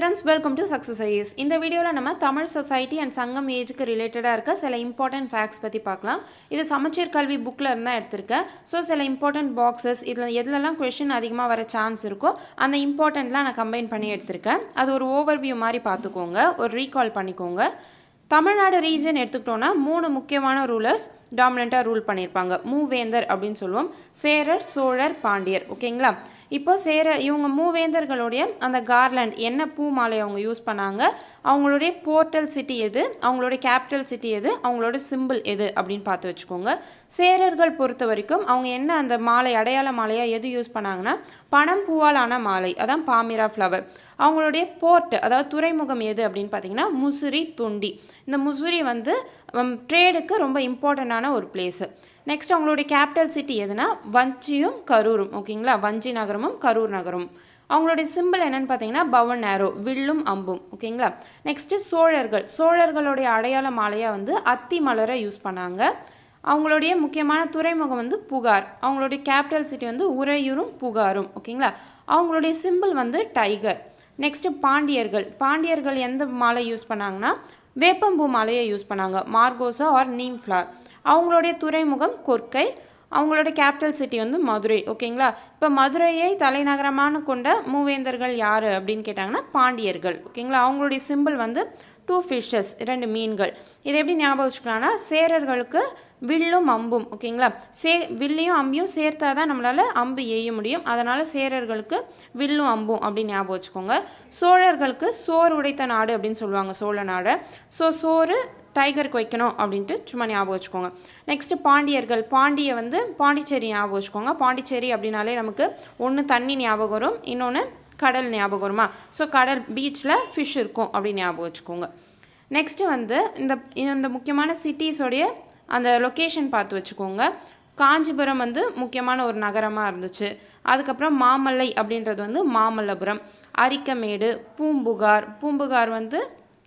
students welcome to success IS இந்த வீடியோவில் நம்ம தமிழ் சொசைட்டி அண்ட் சங்கம் ஏஜுக்கு ரிலேட்டடாக இருக்க சில இம்பார்ட்டன்ட் ஃபேக்ட்ஸ் பற்றி பார்க்கலாம் இது சமச்சீர் கல்வி புக்கில் இருந்தால் எடுத்திருக்கேன் ஸோ சில இம்பார்ட்டன்ட் பாக்ஸஸ் இதில் எதுலலாம் கொஷின் அதிகமாக வர சான்ஸ் இருக்கோ அந்த இம்பார்ட்டண்ட்லாம் நான் கம்பைன் பண்ணி எடுத்திருக்கேன் அது ஒரு ஓவர்வியூ மாதிரி பார்த்துக்கோங்க ஒரு ரீகால் பண்ணிக்கோங்க தமிழ்நாடு ரீஜன் எடுத்துக்கிட்டோன்னா மூணு முக்கியமான ரூலர்ஸ் டாமினண்ட்டாக ரூல் பண்ணியிருப்பாங்க மூவேந்தர் அப்படின்னு சொல்லுவோம் சேரர் சோழர் பாண்டியர் ஓகேங்களா இப்போ சேர இவங்க மூவேந்தர்களுடைய அந்த கார்லாண்ட் என்ன பூ மாலை அவங்க யூஸ் பண்ணாங்க அவங்களுடைய போர்ட்டல் சிட்டி எது அவங்களுடைய கேபிட்டல் சிட்டி எது அவங்களோட சிம்பிள் எது அப்படின்னு பார்த்து வச்சுக்கோங்க சேரர்கள் பொறுத்த வரைக்கும் அவங்க என்ன அந்த மாலை அடையாள மாலையாக எது யூஸ் பண்ணாங்கன்னா பணம் பூவால் ஆன மாலை அதான் பாமிரா ஃப்ளவர் அவங்களுடைய போர்ட் அதாவது துறைமுகம் எது அப்படின்னு பார்த்தீங்கன்னா முசிறி தொண்டி இந்த முசிறி வந்து ட்ரேடுக்கு ரொம்ப இம்பார்ட்டண்ட்டான ஒரு பிளேஸு நெக்ஸ்ட் அவங்களுடைய கேபிட்டல் சிட்டி எதுனா வஞ்சியும் கரூரும் ஓகேங்களா வஞ்சி நகரமும் கரூர் நகரமும் அவங்களுடைய சிம்பிள் என்னன்னு பார்த்தீங்கன்னா பவன் நேரோ வில்லும் அம்பும் ஓகேங்களா நெக்ஸ்ட்டு சோழர்கள் சோழர்களுடைய அடையாள மாலையாக வந்து அத்தி மலரை யூஸ் பண்ணாங்க அவங்களுடைய முக்கியமான துறைமுகம் வந்து புகார் அவங்களுடைய கேபிட்டல் சிட்டி வந்து உறையூரும் புகாரும் ஓகேங்களா அவங்களுடைய சிம்பிள் வந்து டைகர் நெக்ஸ்ட்டு பாண்டியர்கள் பாண்டியர்கள் எந்த மாலை யூஸ் பண்ணாங்கன்னா வேப்பம்பூ மாலையை யூஸ் பண்ணாங்க மார்கோசா ஆர் நீம் ஃப்ளார் அவங்களுடைய துறைமுகம் கொர்க்கை அவங்களோட கேபிட்டல் சிட்டி வந்து மதுரை ஓகேங்களா இப்போ மதுரையை தலைநகரமான கொண்ட மூவேந்தர்கள் யார் அப்படின்னு கேட்டாங்கன்னா பாண்டியர்கள் ஓகேங்களா அவங்களுடைய சிம்பிள் வந்து டூ ஃபிஷ்ஷஸ் ரெண்டு மீன்கள் இதை எப்படி ஞாபகம் வச்சுக்கலாம்னா சேரர்களுக்கு வில்லும் அம்பும் ஓகேங்களா சே வில்லையும் அம்பையும் சேர்த்தா தான் நம்மளால் அம்பு எய்ய முடியும் அதனால் சேரர்களுக்கு வில்லும் அம்பும் அப்படின்னு ஞாபகம் வச்சுக்கோங்க சோழர்களுக்கு சோறு உடைத்த நாடு அப்படின்னு சொல்லுவாங்க சோழ நாடு ஸோ சோறு டைகருக்கு வைக்கணும் அப்படின்ட்டு சும்மா ஞாபகம் வச்சுக்கோங்க நெக்ஸ்ட்டு பாண்டியர்கள் பாண்டிய வந்து பாண்டிச்சேரி ஞாபகம் வச்சுக்கோங்க பாண்டிச்சேரி அப்படின்னாலே நமக்கு ஒன்று தண்ணி ஞாபகம் வரும் இன்னொன்று கடல் ஞாபகம் வருமா ஸோ கடல் பீச்சில் ஃபிஷ் இருக்கும் அப்படின்னு ஞாபகம் வச்சுக்கோங்க நெக்ஸ்ட்டு வந்து இந்த இந்த முக்கியமான சிட்டிஸோடைய அந்த லொக்கேஷன் பார்த்து வச்சுக்கோங்க காஞ்சிபுரம் வந்து முக்கியமான ஒரு நகரமாக இருந்துச்சு அதுக்கப்புறம் மாமல்லை அப்படின்றது வந்து மாமல்லபுரம் அரிக்கமேடு பூம்புகார் பூம்புகார் வந்து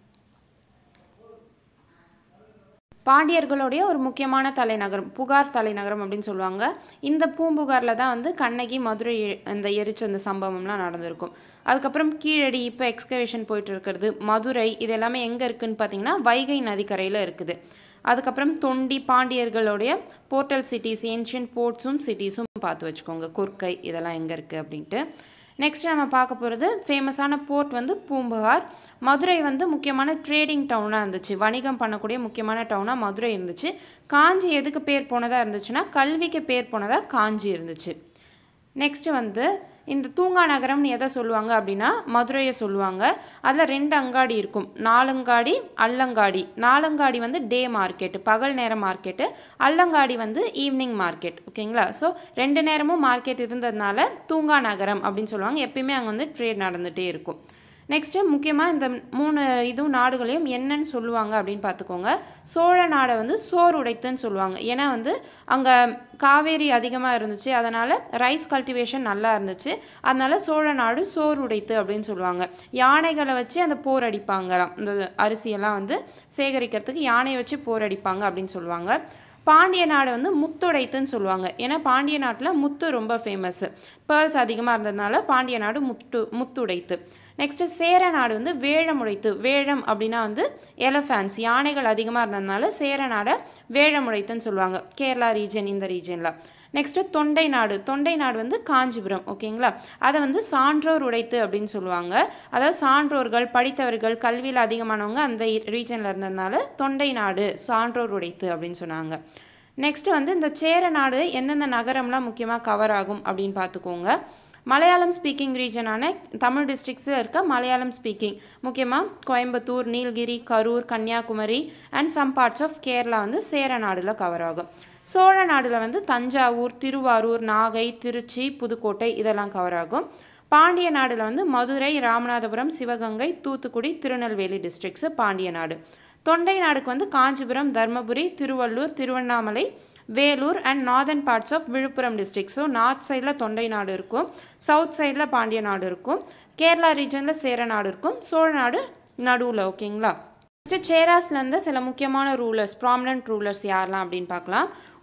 பாண்டியர்களுடைய ஒரு முக்கியமான தலைநகரம் புகார் தலைநகரம் அப்படின்னு சொல்லுவாங்க இந்த பூம்புகாரில் தான் வந்து கண்ணகி மதுரை அந்த எரிச்ச அந்த சம்பவம்லாம் நடந்திருக்கும் அதுக்கப்புறம் கீழடி இப்போ எக்ஸ்கவேஷன் போயிட்டு இருக்கிறது மதுரை இது எல்லாமே எங்கே இருக்குதுன்னு பார்த்தீங்கன்னா வைகை நதிக்கரையில் இருக்குது அதுக்கப்புறம் தொண்டி பாண்டியர்களுடைய போர்ட்டல் சிட்டிஸ் ஏன்ஷியன் போர்ட்ஸும் சிட்டிஸும் பார்த்து வச்சுக்கோங்க கொர்க்கை இதெல்லாம் எங்கே இருக்குது அப்படின்ட்டு நெக்ஸ்ட் நம்ம பார்க்க போகிறது ஃபேமஸான போர்ட் வந்து பூம்புகார் மதுரை வந்து முக்கியமான ட்ரேடிங் டவுனாக இருந்துச்சு வணிகம் பண்ணக்கூடிய முக்கியமான டவுனாக மதுரை இருந்துச்சு காஞ்சி எதுக்கு பேர் போனதாக இருந்துச்சுன்னா கல்விக்கு பேர் போனதாக காஞ்சி இருந்துச்சு நெக்ஸ்ட்டு வந்து இந்த தூங்கா நகரம்னு எதை சொல்லுவாங்க அப்படின்னா மதுரையை சொல்லுவாங்க அதில் ரெண்டு அங்காடி இருக்கும் நாலங்காடி அல்லங்காடி நாலங்காடி வந்து டே மார்க்கெட்டு பகல் நேர மார்க்கெட்டு அல்லங்காடி வந்து ஈவினிங் மார்க்கெட் ஓகேங்களா ஸோ ரெண்டு நேரமும் மார்க்கெட் இருந்ததுனால தூங்கா நகரம் அப்படின்னு சொல்லுவாங்க எப்பயுமே அங்கே வந்து ட்ரேட் நடந்துகிட்டே இருக்கும் நெக்ஸ்ட்டு முக்கியமாக இந்த மூணு இதுவும் நாடுகளையும் என்னன்னு சொல்லுவாங்க அப்படின்னு பார்த்துக்கோங்க சோழ நாடை வந்து சோறு உடைத்துன்னு சொல்லுவாங்க ஏன்னா வந்து அங்கே காவேரி அதிகமாக இருந்துச்சு அதனால் ரைஸ் கல்டிவேஷன் நல்லா இருந்துச்சு அதனால் சோழ நாடு சோறு உடைத்து அப்படின்னு சொல்லுவாங்க யானைகளை வச்சு அந்த போர் அடிப்பாங்களாம் இந்த அரிசியெல்லாம் வந்து சேகரிக்கிறதுக்கு யானையை வச்சு போர் அடிப்பாங்க அப்படின்னு சொல்லுவாங்க பாண்டிய நாடு வந்து முத்துடைத்துன்னு சொல்லுவாங்க ஏன்னா பாண்டிய நாட்டில் முத்து ரொம்ப ஃபேமஸ்ஸு பேர்ல்ஸ் அதிகமாக இருந்ததுனால பாண்டிய நாடு முத்து முத்துடைத்து நெக்ஸ்ட்டு சேர நாடு வந்து வேழமுடைத்து வேழம் அப்படின்னா வந்து எலஃபேன்ஸ் யானைகள் அதிகமாக இருந்ததுனால சேர நாடை வேழமுடைத்துன்னு சொல்லுவாங்க கேரளா ரீஜன் இந்த ரீஜனில் நெக்ஸ்ட்டு தொண்டை நாடு தொண்டை நாடு வந்து காஞ்சிபுரம் ஓகேங்களா அதை வந்து சான்றோர் உடைத்து அப்படின்னு சொல்லுவாங்க அதாவது சான்றோர்கள் படித்தவர்கள் கல்வியில் அதிகமானவங்க அந்த ரீஜனில் இருந்ததுனால தொண்டை நாடு சான்றோர் உடைத்து அப்படின்னு சொன்னாங்க நெக்ஸ்ட்டு வந்து இந்த சேர நாடு எந்தெந்த நகரம்லாம் முக்கியமாக கவர் ஆகும் அப்படின்னு பார்த்துக்கோங்க மலையாளம் ஸ்பீக்கிங் ரீஜனான தமிழ் டிஸ்ட்ரிக்ஸில் இருக்க மலையாளம் ஸ்பீக்கிங் முக்கியமாக Coimbatore Nilgiri Karur Kanyakumari and some parts of Kerala வந்து சேர நாடில் கவர் ஆகும் சோழ நாடில் வந்து தஞ்சாவூர் திருவாரூர் நாகை திருச்சி புதுக்கோட்டை இதெல்லாம் கவர் ஆகும் பாண்டிய நாடில் வந்து மதுரை ராமநாதபுரம் சிவகங்கை தூத்துக்குடி திருநெல்வேலி டிஸ்ட்ரிக்ஸு பாண்டிய நாடு தொண்டை நாடுக்கு வந்து Kanchipuram Dharmapuri Tiruvallur Tiruvannamalai Vellore and northern parts of Villupuram district so north சைடில் தொண்டை நாடு இருக்கும் சவுத் சைடில் பாண்டிய நாடு இருக்கும் கேரளா ரீஜனில் சேர நாடு இருக்கும் சோழ நாடு நடுவில் ஓகேங்களா நெக்ஸ்ட்டு சேராஸ்லேருந்து சில முக்கியமான ரூலர்ஸ் ப்ராமினன்ட் ரூலர்ஸ் யாரெல்லாம் அப்படின்னு பார்க்கலாம்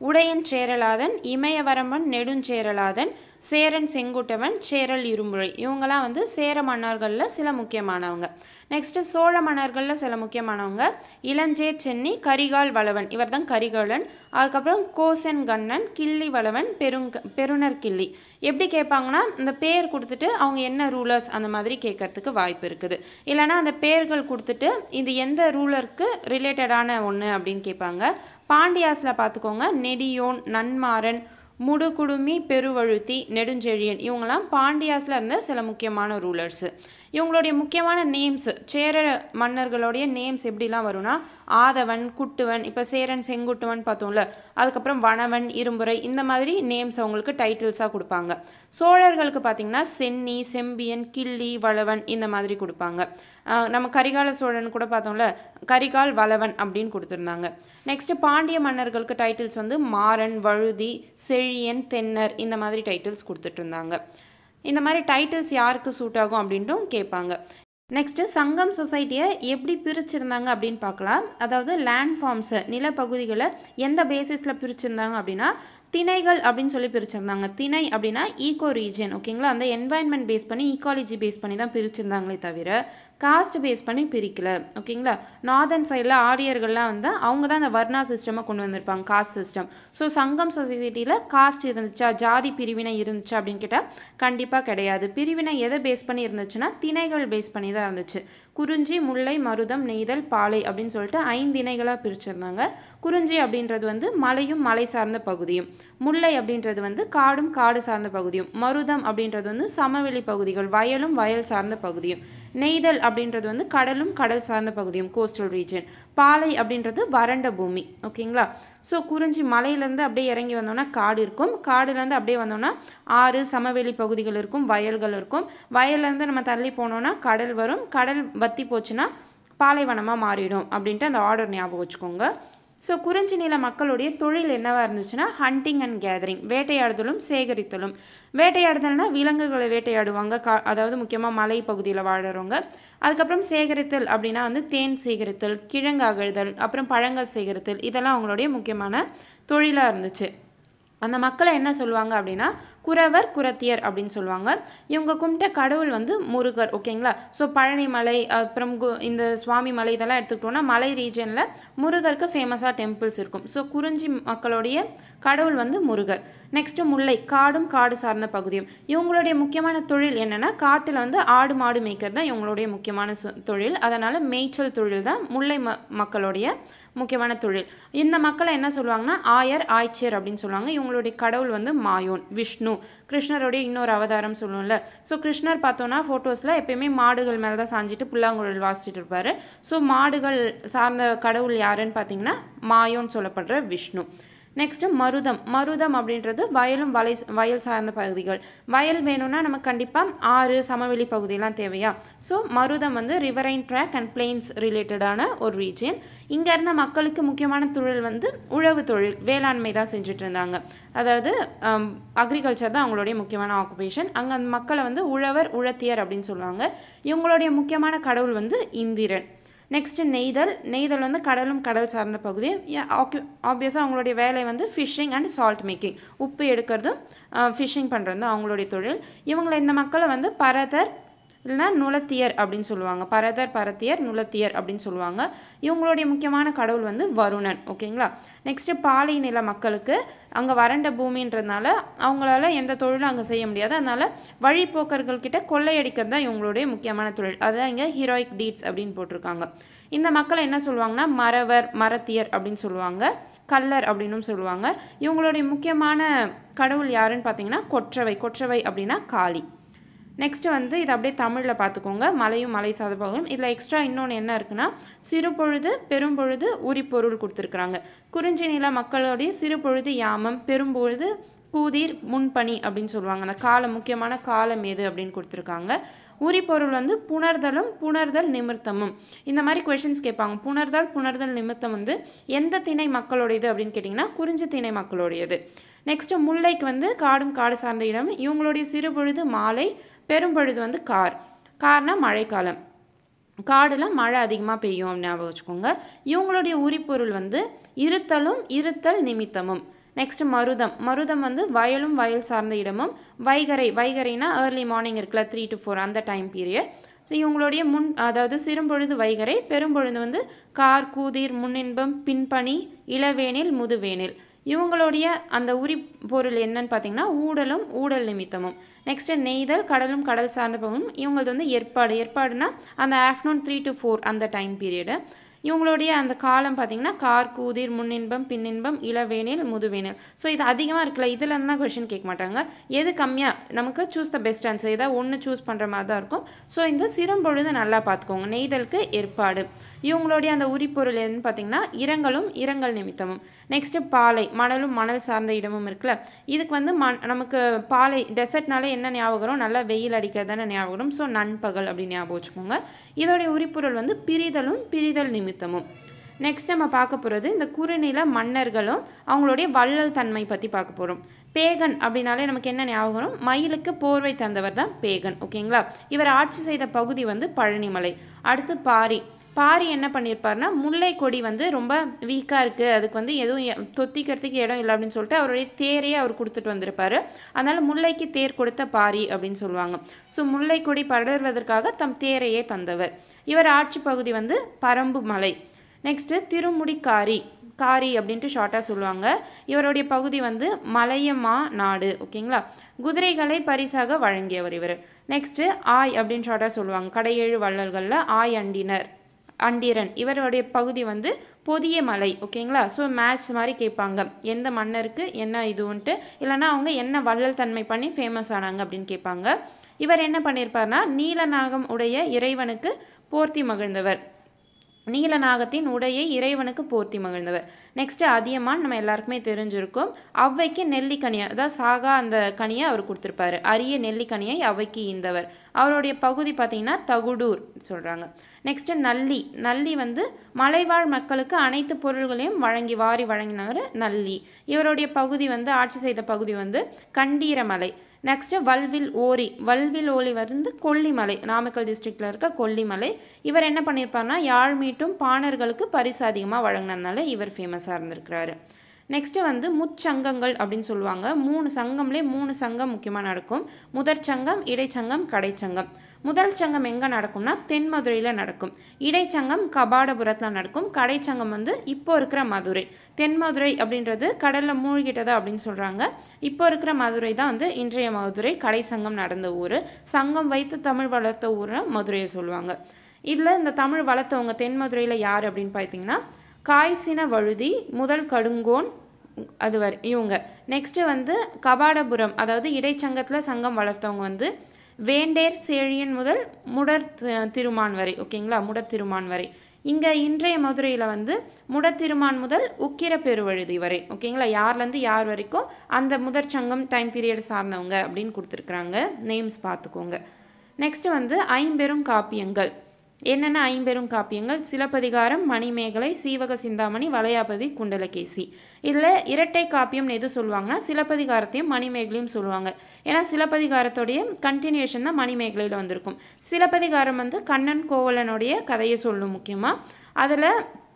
உடையன் சேரலாதன் இமயவரம்பன் நெடுஞ்சேரலாதன் சேரன் செங்குட்டவன் சேரல் இரும்புழை இவங்கெல்லாம் வந்து சேர மன்னர்களில் சில முக்கியமானவங்க நெக்ஸ்ட்டு சோழ மன்னர்களில் சில முக்கியமானவங்க இளஞ்சே சென்னி கரிகால் வளவன் இவர் தான் கரிகாலன் அதுக்கப்புறம் கோசன் கண்ணன் கிள்ளி வளவன் பெருங்க பெருனர் கிள்ளி எப்படி கேட்பாங்கன்னா இந்த பேர் கொடுத்துட்டு அவங்க என்ன ரூலர்ஸ் அந்த மாதிரி கேட்கறதுக்கு வாய்ப்பு இருக்குது இல்லைனா அந்த பேர்கள் கொடுத்துட்டு இது எந்த ரூலருக்கு ரிலேட்டடான ஒன்று அப்படின்னு கேட்பாங்க பாண்டியாஸில் பார்த்துக்கோங்க நெடியோன் நன்மாறன் முடுகுடுமி பெருவழுத்தி நெடுஞ்செழியன் இவங்கெல்லாம் பாண்டியாஸில் இருந்த சில முக்கியமான ரூலர்ஸு இவங்களுடைய முக்கியமான நேம்ஸ் சேர மன்னர்களுடைய நேம்ஸ் எப்படிலாம் வரும்னா ஆதவன் குட்டுவன் இப்போ சேரன் செங்குட்டுவன் பார்த்தோம்ல அதுக்கப்புறம் வனவன் இரும்புரை இந்த மாதிரி நேம்ஸ் அவங்களுக்கு டைட்டில்ஸாக கொடுப்பாங்க சோழர்களுக்கு பார்த்தீங்கன்னா சென்னி செம்பியன் கிள்ளி வளவன் இந்த மாதிரி கொடுப்பாங்க ஆஹ் நம்ம கரிகால சோழன் கூட பார்த்தோம்ல கரிகால் வளவன் அப்படின்னு கொடுத்துருந்தாங்க நெக்ஸ்ட்டு பாண்டிய மன்னர்களுக்கு டைட்டில்ஸ் வந்து மாறன் வழுதி செழியன் தென்னர் இந்த மாதிரி டைட்டில்ஸ் கொடுத்துட்டு இருந்தாங்க இந்த மாதிரி டைட்டில்ஸ் யாருக்கு சூட் ஆகும் அப்படின்ட்டும் கேட்பாங்க நெக்ஸ்ட்டு சங்கம் சொசைட்டியை எப்படி பிரிச்சிருந்தாங்க அப்படின்னு பார்க்கலாம் அதாவது லேண்ட் ஃபார்ம்ஸை நிலப்பகுதிகளை எந்த பேசிஸில் பிரிச்சிருந்தாங்க அப்படின்னா திணைகள் அப்படின்னு சொல்லி பிரிச்சிருந்தாங்க திணை அப்படின்னா ஈகோ ரீஜன் ஓகேங்களா அந்த என்வாயன்மெண்ட் பேஸ் பண்ணி ஈக்காலஜி பேஸ் பண்ணி தான் பிரிச்சிருந்தாங்களே தவிர காஸ்ட் பேஸ் பண்ணி பிரிக்கல ஓகேங்களா நார்தன் சைடில் ஆரியர்கள்லாம் வந்து அவங்க தான் அந்த வர்ணா சிஸ்டமை கொண்டு வந்திருப்பாங்க காஸ்ட் சிஸ்டம் ஸோ சங்கம் சொசைட்டியில் காஸ்ட் இருந்துச்சா ஜாதி பிரிவினை இருந்துச்சா அப்படின்னு கேட்டால் கண்டிப்பாக கிடையாது பிரிவினை எதை பேஸ் பண்ணி இருந்துச்சுன்னா திணைகள் பேஸ் பண்ணி தான் இருந்துச்சு குறிஞ்சி முல்லை மருதம் நெய்தல் பாலை அப்படின்னு சொல்லிட்டு ஐந்து இணைகளாக பிரிச்சிருந்தாங்க குறிஞ்சி அப்படின்றது வந்து மலையும் மலை சார்ந்த பகுதியும் முல்லை அப்படின்றது வந்து காடும் காடு சார்ந்த பகுதியும் மருதம் அப்படின்றது வந்து சமவெளி பகுதிகள் வயலும் வயல் சார்ந்த பகுதியும் நெய்தல் அப்படின்றது வந்து கடலும் கடல் சார்ந்த பகுதியும் கோஸ்டல் ரீஜன் பாலை அப்படின்றது வறண்ட பூமி ஓகேங்களா ஸோ குறிஞ்சி மலையிலேருந்து அப்படியே இறங்கி வந்தோம்னா காடு இருக்கும் காடுலேருந்து அப்படியே வந்தோம்னா ஆறு சமவெளி பகுதிகள் இருக்கும் வயல்கள் இருக்கும் வயல்லேருந்து நம்ம தள்ளி போனோம்னா கடல் வரும் கடல் வத்தி போச்சுன்னா பாலைவனமாக மாறிடும் அப்படின்ட்டு அந்த ஆர்டர் ஞாபகம் வச்சுக்கோங்க ஸோ குறிஞ்சி நில மக்களுடைய தொழில் என்னவா இருந்துச்சுன்னா ஹண்டிங் அண்ட் கேதரிங் வேட்டையாடுதலும் சேகரித்தலும் வேட்டையாடுதல்னா விலங்குகளை வேட்டையாடுவாங்க கா அதாவது முக்கியமாக மலை பகுதியில் வாழறவங்க அதுக்கப்புறம் சேகரித்தல் அப்படின்னா வந்து தேன் சேகரித்தல் கிழங்கு அகழ்தல் அப்புறம் பழங்கள் சேகரித்தல் இதெல்லாம் அவங்களுடைய முக்கியமான தொழிலாக இருந்துச்சு அந்த மக்களை என்ன சொல்லுவாங்க அப்படின்னா குறவர் குரத்தியர் அப்படின்னு சொல்லுவாங்க இவங்க கும்பிட்ட கடவுள் வந்து முருகர் ஓகேங்களா ஸோ பழனி மலை அப்புறம் கு- இந்த சுவாமி மலை இதெல்லாம் எடுத்துக்கிட்டோம்னா மலை ரீஜனில் முருகருக்கு ஃபேமஸாக டெம்பிள்ஸ் இருக்கும் ஸோ குறிஞ்சி மக்களுடைய கடவுள் வந்து முருகர் நெக்ஸ்ட்டு முல்லை காடும் காடு சார்ந்த பகுதியும் இவங்களுடைய முக்கியமான தொழில் என்னென்னா காட்டில் வந்து ஆடு மாடு மேய்க்கிறது தான் இவங்களுடைய முக்கியமான சு- தொழில் அதனால் மேய்ச்சல் தொழில் தான் முல்லை ம மக்களுடைய முக்கியமான தொழில் இந்த மக்களை என்ன சொல்லுவாங்கன்னா ஆயர் ஆய்ச்சியர் அப்படின்னு சொல்லுவாங்க இவங்களுடைய கடவுள் வந்து மாயோன் விஷ்ணு கிருஷ்ணருடைய இன்னொரு அவதாரம் சொல்லுவோம்ல ஸோ கிருஷ்ணர் பார்த்தோன்னா ஃபோட்டோஸில் எப்பயுமே மாடுகள் மேலே தான் சாஞ்சிட்டு புல்லாங்குழல் வாசிச்சுட்டு இருப்பாரு ஸோ மாடுகள் சார்ந்த கடவுள் யாருன்னு பார்த்தீங்கன்னா மாயோன்னு சொல்லப்படுற விஷ்ணு நெக்ஸ்ட்டு மருதம் மருதம் அப்படின்றது வயலும் வலை வயல் சார்ந்த பகுதிகள் வயல் வேணும்னா நமக்கு கண்டிப்பாக ஆறு சமவெளி பகுதியெல்லாம் தேவையா ஸோ மருதம் வந்து ரிவரைன் ட்ராக் அண்ட் பிளெயின்ஸ் ரிலேட்டடான ஒரு ரீஜன் இங்கே இருந்த மக்களுக்கு முக்கியமான தொழில் வந்து உழவு தொழில் வேளாண்மை தான் செஞ்சுட்டு இருந்தாங்க அதாவது அக்ரிகல்ச்சர் தான் அவங்களுடைய முக்கியமான ஆக்குபேஷன் அங்கே அந்த மக்களை வந்து உழவர் உழத்தியர் அப்படின்னு சொல்லுவாங்க இவங்களுடைய முக்கியமான கடவுள் வந்து இந்திரன் நெக்ஸ்ட்டு நெய்தல் நெய்தல் வந்து கடலும் கடல் சார்ந்த பகுதி ஆப்வியஸாக அவங்களுடைய வேலை வந்து ஃபிஷ்ஷிங் அண்ட் சால்ட் மேக்கிங் உப்பு எடுக்கிறதும் ஃபிஷ்ஷிங் பண்ணுறதும் அவங்களுடைய தொழில் இவங்களை இந்த மக்களை வந்து பரதர் இல்லைன்னா நுலத்தியர் அப்படின்னு சொல்லுவாங்க பரதர் பரத்தியர் நுலத்தியர் அப்படின்னு சொல்லுவாங்க இவங்களுடைய முக்கியமான கடவுள் வந்து வருணன் ஓகேங்களா நெக்ஸ்ட்டு பாலை நில மக்களுக்கு அங்கே வறண்ட பூமின்றதுனால அவங்களால எந்த தொழிலும் அங்கே செய்ய முடியாது அதனால வழிப்போக்கர்கள் கிட்ட கொள்ளையடிக்கிறது தான் இவங்களுடைய முக்கியமான தொழில் அதுதான் இங்கே ஹீரோயிக் டீட்ஸ் அப்படின்னு போட்டிருக்காங்க இந்த மக்களை என்ன சொல்லுவாங்கன்னா மறவர் மரத்தியர் அப்படின்னு சொல்லுவாங்க கல்லர் அப்படின்னும் சொல்லுவாங்க இவங்களுடைய முக்கியமான கடவுள் யாருன்னு பார்த்தீங்கன்னா கொற்றவை கொற்றவை அப்படின்னா காளி நெக்ஸ்ட் வந்து இது அப்படியே தமிழில் பார்த்துக்கோங்க மலையும் மலை சாத பகுதியும் இதில் எக்ஸ்ட்ரா இன்னொன்று என்ன இருக்குன்னா சிறு பொழுது பெரும்பொழுது உரிப்பொருள் கொடுத்துருக்குறாங்க குறிஞ்சி நில மக்களுடைய சிறு பொழுது யாமம் பெரும்பொழுது கூதிர் முன்பணி அப்படின்னு சொல்லுவாங்க அந்த காலம் முக்கியமான காலம் எது அப்படின்னு கொடுத்துருக்காங்க உரிப்பொருள் வந்து புணர்தலும் புணர்தல் நிமித்தமும் இந்த மாதிரி கொஷின்ஸ் கேட்பாங்க புணர்தல் புணர்தல் நிமித்தம் வந்து எந்த திணை மக்களுடையது அப்படின்னு கேட்டிங்கன்னா குறிஞ்சி திணை மக்களுடையது நெக்ஸ்ட்டு முல்லைக்கு வந்து காடும் காடு சார்ந்த இடம் இவங்களுடைய சிறு பொழுது மாலை பெரும்பொழுது வந்து கார் கார்னா மழைக்காலம் காடுல மழை அதிகமாக பெய்யும் ஞாபகம் வச்சுக்கோங்க இவங்களுடைய உரிப்பொருள் வந்து இருத்தலும் இருத்தல் நிமித்தமும் நெக்ஸ்ட் மருதம் மருதம் வந்து வயலும் வயல் சார்ந்த இடமும் வைகரை வைகரைனா ஏர்லி மார்னிங் இருக்குல்ல த்ரீ டு ஃபோர் அந்த டைம் பீரியட் ஸோ இவங்களுடைய முன் அதாவது சிறும்பொழுது வைகரை பெரும்பொழுது வந்து கார் கூதிர் முன்னின்பம் பின்பணி இளவேனில் முதுவேனில் இவங்களுடைய அந்த உரி பொருள் என்னன்னு பார்த்தீங்கன்னா ஊடலும் ஊடல் நிமித்தமும் நெக்ஸ்ட்டு நெய்தல் கடலும் கடல் சார்ந்த பகுதியும் இவங்களது வந்து ஏற்பாடு ஏற்பாடுனா அந்த ஆஃப்டர்நூன் த்ரீ டு ஃபோர் அந்த டைம் பீரியடு இவங்களுடைய அந்த காலம் பார்த்தீங்கன்னா கார் கூதிர் முன்னின்பம் பின்னின்பம் இளவேனில் முதுவேனில் ஸோ இது அதிகமாக இருக்குல்ல இதில் தான் கொஷின் கேட்க மாட்டாங்க எது கம்மியாக நமக்கு சூஸ் த பெஸ்ட் ஆன்சர் ஏதாவது ஒன்று சூஸ் பண்ணுற மாதிரி தான் இருக்கும் ஸோ இந்த சிறும்பொழுது நல்லா பார்த்துக்கோங்க நெய்தலுக்கு ஏற்பாடு இவங்களுடைய அந்த உரிப்பொருள் எதுன்னு பார்த்தீங்கன்னா இரங்கலும் இரங்கல் நிமித்தமும் நெக்ஸ்ட்டு பாலை மணலும் மணல் சார்ந்த இடமும் இருக்குல்ல இதுக்கு வந்து மண் நமக்கு பாலை டெசர்ட்னாலே என்ன ஞாபகம் வரும் நல்லா வெயில் அடிக்கிறதான ஞாபகம் வரும் ஸோ நண்பகல் அப்படின்னு ஞாபகம் வச்சுக்கோங்க இதோடைய உரிப்பொருள் வந்து பிரிதலும் பிரிதல் நிமித்தமும் நெக்ஸ்ட் நம்ம பார்க்க போகிறது இந்த குறுநில மன்னர்களும் அவங்களுடைய வள்ளல் தன்மை பற்றி பார்க்க போகிறோம் பேகன் அப்படின்னாலே நமக்கு என்ன ஞாபகம் வரும் மயிலுக்கு போர்வை தந்தவர் தான் பேகன் ஓகேங்களா இவர் ஆட்சி செய்த பகுதி வந்து பழனிமலை அடுத்து பாரி பாரி என்ன பண்ணியிருப்பார்னா முல்லை கொடி வந்து ரொம்ப வீக்காக இருக்குது அதுக்கு வந்து எதுவும் எ- தொத்திக்கிறதுக்கு இடம் இல்லை அப்படின்னு சொல்லிட்டு அவருடைய தேரையே அவர் கொடுத்துட்டு வந்திருப்பாரு அதனால் முல்லைக்கு தேர் கொடுத்த பாரி அப்படின்னு சொல்லுவாங்க ஸோ முல்லை கொடி படர்வதற்காக தம் தேரையே தந்தவர் இவர் ஆட்சி பகுதி வந்து பரம்பு மலை நெக்ஸ்ட்டு திருமுடிக்காரி காரி அப்படின்ட்டு ஷார்ட்டாக சொல்லுவாங்க இவருடைய பகுதி வந்து மலையமா நாடு ஓகேங்களா குதிரைகளை பரிசாக வழங்கியவர் இவர் நெக்ஸ்ட்டு ஆய் அப்படின்னு ஷார்ட்டாக சொல்லுவாங்க கடையேழு வள்ளல்களில் ஆய் அண்டினர் அண்டிரன் இவருடைய பகுதி வந்து பொதிய மலை ஓகேங்களா ஸோ மேட்ச் மாதிரி கேட்பாங்க எந்த மன்னருக்கு என்ன இதுன்ட்டு இல்லைன்னா அவங்க என்ன வள்ளல் தன்மை பண்ணி ஃபேமஸ் ஆனாங்க அப்படின்னு கேட்பாங்க இவர் என்ன பண்ணியிருப்பார்னா நீலநாகம் உடைய இறைவனுக்கு போர்த்தி மகிழ்ந்தவர் நீலநாகத்தின் உடையை இறைவனுக்கு போர்த்தி மகிழ்ந்தவர் நெக்ஸ்ட்டு அதியமான் நம்ம எல்லாருக்குமே தெரிஞ்சிருக்கும் ஔவைக்கு நெல்லிக்கனியை அதாவது சாகா அந்த கனியை அவர் கொடுத்துருப்பாரு அரிய நெல்லிக்கனியை ஔவைக்கு ஈந்தவர் அவருடைய பகுதி பார்த்தீங்கன்னா தகுடூர் சொல்கிறாங்க நெக்ஸ்ட்டு நல்லி நல்லி வந்து மலைவாழ் மக்களுக்கு அனைத்து பொருள்களையும் வழங்கி வாரி வழங்கினவர் நல்லி இவருடைய பகுதி வந்து ஆட்சி செய்த பகுதி வந்து கண்டீரமலை நெக்ஸ்ட்டு வல்வில் ஓரி வல்வில் ஓரி வந்து கொல்லிமலை நாமக்கல் டிஸ்ட்ரிக்டில் இருக்க கொல்லிமலை இவர் என்ன பண்ணியிருப்பார்னா யாழ் மீட்டும் பாணர்களுக்கு பரிசு அதிகமாக வழங்கினதுனால இவர் ஃபேமஸாக இருந்திருக்கிறாரு நெக்ஸ்ட்டு வந்து முச்சங்கங்கள் அப்படின்னு சொல்லுவாங்க மூணு சங்கம்லேயே மூணு சங்கம் முக்கியமாக நடக்கும் முதற் சங்கம் இடைச்சங்கம் கடைச்சங்கம் முதல் சங்கம் எங்கே நடக்கும்னா தென்மதுரையில் நடக்கும் இடைச்சங்கம் கபாடபுரத்தில் நடக்கும் கடைச்சங்கம் வந்து இப்போ இருக்கிற மதுரை தென்மதுரை அப்படின்றது கடலில் மூழ்கிட்டது அப்படின்னு சொல்கிறாங்க இப்போ இருக்கிற மதுரை தான் வந்து இன்றைய மதுரை கடைச்சங்கம் நடந்த ஊர் சங்கம் வைத்து தமிழ் வளர்த்த ஊரை மதுரையை சொல்லுவாங்க இதில் இந்த தமிழ் வளர்த்தவங்க தென்மதுரையில் யார் அப்படின்னு பார்த்தீங்கன்னா காய்சின வழுதி முதல் கடுங்கோன் அது வரை இவங்க நெக்ஸ்ட்டு வந்து கபாடபுரம் அதாவது இடைச்சங்கத்தில் சங்கம் வளர்த்தவங்க வந்து வேண்டேர் சேழியன் முதல் முடர் தி- திருமான் வரை ஓகேங்களா முடத் திருமான் வரை இங்கே இன்றைய மதுரையில் வந்து முடத் திருமான் முதல் உக்கிர பெருவழுதி வரை ஓகேங்களா யார்லேருந்து யார் வரைக்கும் அந்த முதற் சங்கம் டைம் பீரியட் சார்ந்தவங்க அப்படின்னு கொடுத்துருக்குறாங்க நேம்ஸ் பார்த்துக்கோங்க நெக்ஸ்ட் வந்து ஐம்பெரும் காப்பியங்கள் என்னென்ன ஐம்பெரும் காப்பியங்கள் சிலப்பதிகாரம் மணிமேகலை சீவக சிந்தாமணி வளையாபதி குண்டலகேசி இதில் இரட்டை காப்பியம்னு எது சொல்லுவாங்கன்னா சிலப்பதிகாரத்தையும் மணிமேகலையும் சொல்லுவாங்க ஏன்னா சிலப்பதிகாரத்தோடைய கண்டினியூஷன் தான் மணிமேகலையில் வந்திருக்கும் சிலப்பதிகாரம் வந்து கண்ணன் கோவலனுடைய கதையை சொல்லும் முக்கியமாக அதில்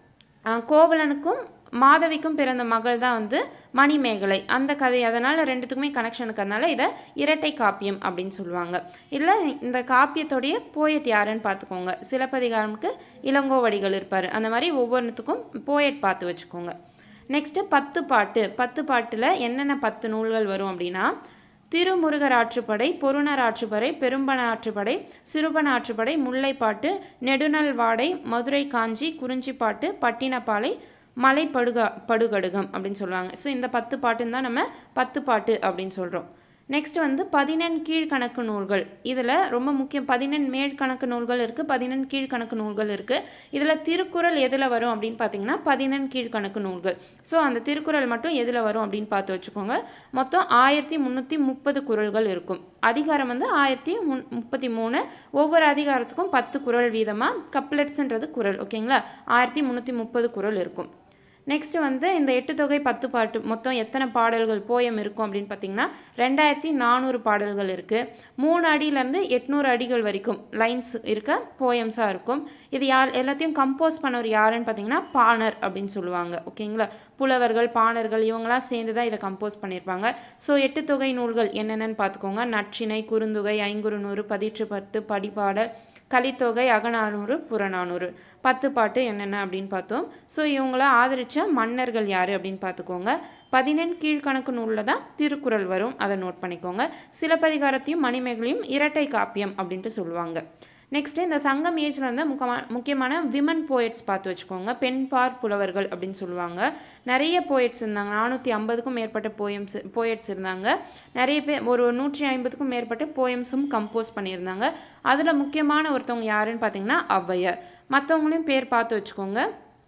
கோவலனுக்கும் மாதவிக்கும் பிறந்த மகள் தான் வந்து மணிமேகலை அந்த கதை அதனால் ரெண்டுத்துக்குமே கனெக்ஷன் இருக்கிறதுனால இதை இரட்டை காப்பியம் அப்படின்னு சொல்லுவாங்க இதில் இந்த காப்பியத்தோடைய போயட் யாருன்னு பார்த்துக்கோங்க சிலப்பதிகாரமுக்கு இளங்கோவடிகள் இருப்பார் அந்த மாதிரி ஒவ்வொன்றுத்துக்கும் போயட் பார்த்து வச்சுக்கோங்க நெக்ஸ்ட்டு பத்து பாட்டு பத்து பாட்டில் என்னென்ன பத்து நூல்கள் வரும் அப்படின்னா திருமுருகர் ஆற்றுப்படை பொருணர் ஆற்றுப்படை பெரும்பன ஆற்றுப்படை சிறுபன ஆற்றுப்படை முல்லைப்பாட்டு நெடுநல் வாடை மதுரை காஞ்சி குறிஞ்சிப்பாட்டு பட்டினப்பாலை மலை படுகா படுகடுகம் அப்படின்னு சொல்லுவாங்க ஸோ இந்த பத்து பாட்டுன்னு தான் நம்ம பத்து பாட்டு அப்படின்னு சொல்கிறோம் நெக்ஸ்ட் வந்து பதினெண் கீழ்கணக்கு நூல்கள் இதில் ரொம்ப முக்கியம் பதினெண் மேற்கணக்கு நூல்கள் இருக்குது பதினெண் கீழ்கணக்கு நூல்கள் இருக்குது இதில் திருக்குறள் எதில் வரும் அப்படின்னு பார்த்தீங்கன்னா பதினெண் கீழ்கணக்கு நூல்கள் ஸோ அந்த திருக்குறள் மட்டும் எதில் வரும் அப்படின்னு பார்த்து வச்சுக்கோங்க மொத்தம் ஆயிரத்தி முந்நூற்றி முப்பது குறள்கள் இருக்கும் அதிகாரம் வந்து ஆயிரத்தி முன் முப்பத்தி மூணு ஒவ்வொரு அதிகாரத்துக்கும் பத்து குறள் வீதமாக கப்லெட்ஸ்ன்றது குறள் ஓகேங்களா ஆயிரத்தி முந்நூற்றி முப்பது குறள் இருக்கும் நெக்ஸ்ட்டு வந்து இந்த எட்டு தொகை பத்து பாட்டு மொத்தம் எத்தனை பாடல்கள் போயம் இருக்கும் அப்படின்னு பார்த்தீங்கன்னா ரெண்டாயிரத்தி நானூறு பாடல்கள் இருக்குது மூணு அடியிலேருந்து எட்நூறு அடிகள் வரைக்கும் லைன்ஸ் இருக்க போயம்ஸாக இருக்கும் இது யார் எல்லாத்தையும் கம்போஸ் பண்ணவர் யாருன்னு பார்த்தீங்கன்னா பாணர் அப்படின்னு சொல்லுவாங்க ஓகேங்களா புலவர்கள் பாணர்கள் இவங்களாம் சேர்ந்து தான் இதை கம்போஸ் பண்ணியிருப்பாங்க ஸோ எட்டு தொகை நூல்கள் என்னென்னு பார்த்துக்கோங்க நற்றிணை குறுந்தொகை ஐங்குறுநூறு பதிற்று பட்டு படிப்பாடல் கலித்தொகை அகநானூறு புறநானூறு பத்து பாட்டு என்னென்ன அப்படின்னு பார்த்தோம் ஸோ இவங்கள ஆதரித்த மன்னர்கள் யார் அப்படின்னு பார்த்துக்கோங்க பதினெண் கீழ்கணக்கு நூலில் தான் திருக்குறள் வரும் அதை நோட் பண்ணிக்கோங்க சிலப்பதிகாரத்தையும் மணிமேகலையும் இரட்டை காப்பியம் அப்படின்ட்டு சொல்லுவாங்க நெக்ஸ்ட்டு இந்த சங்கம் ஏஜில் வந்து முக்கியமான முக்கியமான விமன் போயட்ஸ் பார்த்து வச்சுக்கோங்க பெண் பார் புலவர்கள் அப்படின்னு சொல்லுவாங்க நிறைய போயட்ஸ் இருந்தாங்க நானூற்றி ஐம்பதுக்கும் மேற்பட்ட போயம்ஸ் போயட்ஸ் இருந்தாங்க நிறைய பேர் ஒரு நூற்றி ஐம்பதுக்கும் மேற்பட்ட போயம்ஸும் கம்போஸ் பண்ணியிருந்தாங்க அதில் முக்கியமான ஒருத்தவங்க யாருன்னு பார்த்தீங்கன்னா ஔவையார் மற்றவங்களையும் பேர் பார்த்து வச்சுக்கோங்க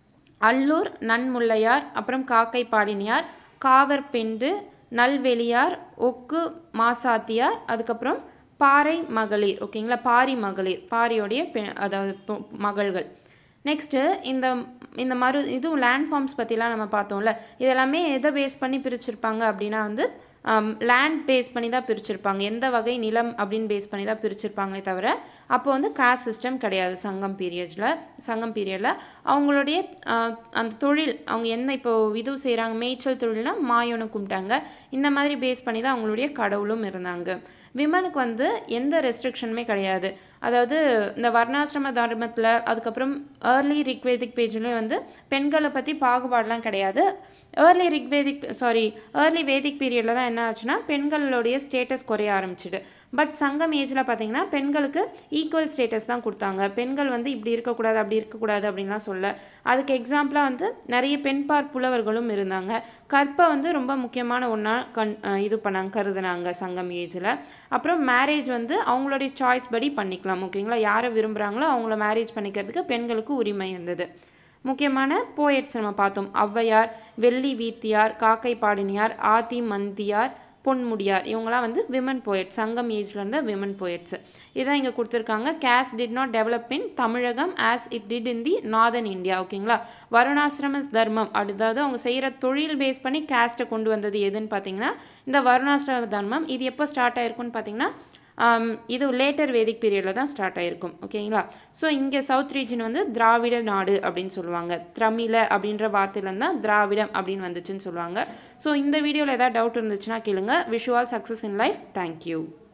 அல்லூர் நன்முல்லையார் அப்புறம் காக்கை பாடினியார் காவர் பெண்டு நல்வெளியார் ஒக்கு மாசாத்தியார் அதுக்கப்புறம் பாறை மகளிர் ஓகேங்களா பாரி மகளிர் பாரியோடைய பெ அதாவது பொ- மகள்கள் நெக்ஸ்ட்டு இந்த இந்த மறு இதுவும் லேண்ட் ஃபார்ம்ஸ் பற்றிலாம் நம்ம பார்த்தோம்ல இதெல்லாமே எதை பேஸ் பண்ணி பிரிச்சிருப்பாங்க அப்படின்னா வந்து லேண்ட் பேஸ் பண்ணி தான் பிரிச்சிருப்பாங்க எந்த வகை நிலம் அப்படின்னு பேஸ் பண்ணி தான் பிரிச்சிருப்பாங்களே தவிர அப்போ வந்து காஸ்ட் சிஸ்டம் கிடையாது சங்கம் பீரியட்ஸில் சங்கம் பீரியடில் அவங்களுடைய ஆஹ், அந்த தொழில் அவங்க என்ன இப்போ இது செய்கிறாங்க மேய்ச்சல் தொழில்னா மாயோனை கும்பிட்டாங்க இந்த மாதிரி பேஸ் பண்ணி தான் அவங்களுடைய கடவுளும் இருந்தாங்க விமனுக்கு வந்து எந்த ரெஸ்ட்ரிக்ஷனுமே கிடையாது அதாவது இந்த வர்ணாசிரம தர்மத்தில் அதுக்கப்புறம் ஏர்லி ரிக்வேதிக் பேஜ்லேயும் வந்து பெண்களை பற்றி பாகுபாடெலாம் கிடையாது early Rigvedic sorry early Vedic பீரியடில் தான் என்ன ஆச்சுன்னா பெண்களுடைய ஸ்டேட்டஸ் குறைய ஆரம்பிச்சுது பட் சங்கம் ஏஜில் பார்த்தீங்கன்னா பெண்களுக்கு ஈக்குவல் ஸ்டேட்டஸ் தான் கொடுத்தாங்க பெண்கள் வந்து இப்படி இருக்கக்கூடாது அப்படி இருக்கக்கூடாது அப்படின்லாம் சொல்ல அதுக்கு எக்ஸாம்பிளாக வந்து நிறைய பெண்பார் புலவர்களும் இருந்தாங்க கற்பை வந்து ரொம்ப முக்கியமான ஒன்றா கண் அஹ் இது பண்ணாங்க கருதுனாங்க சங்கம் ஏஜில் அப்புறம் மேரேஜ் வந்து அவங்களுடைய சாய்ஸ் படி பண்ணிக்கலாம் ஓகேங்களா யாரை விரும்புகிறாங்களோ அவங்கள மேரேஜ் பண்ணிக்கிறதுக்கு பெண்களுக்கு உரிமை இருந்தது முக்கியமான போயட்ஸ் நம்ம பார்த்தோம் ஔவையார் வெள்ளி வீத்தியார் காக்கை பாடினியார் ஆதி மந்தியார் பொன்முடியார் இவங்களாம் வந்து விமன் போயட்ஸ் சங்கம் ஏஜில் இருந்த விமன் போயட்ஸ் இதான் இங்கே கொடுத்துருக்காங்க caste did not develop in Tamilagam as it did in the northern India ஓகேங்களா வருணாசிரம தர்மம் அதாவது அவங்க செய்கிற தொழில் பேஸ் பண்ணி கேஸ்ட்டை கொண்டு வந்தது எதுன்னு பார்த்தீங்கன்னா இந்த வருணாசிரம தர்மம் இது எப்போ ஸ்டார்ட் ஆயிருக்குன்னு பார்த்தீங்கன்னா ஆம், இது லேட்டர் வேதிக் பீரியடில் தான் ஸ்டார்ட் ஆயிருக்கும் ஓகேங்களா ஸோ இங்கே சவுத் ரீஜன் வந்து திராவிட நாடு அப்படின்னு சொல்லுவாங்க திரமிழ அப்படின்ற வார்த்தையிலேருந்து தான் திராவிடம் அப்படின்னு வந்துச்சுன்னு சொல்லுவாங்க ஸோ இந்த வீடியோவில் ஏதாவது டவுட் இருந்துச்சுன்னா கேளுங்க wish you all success in life thank you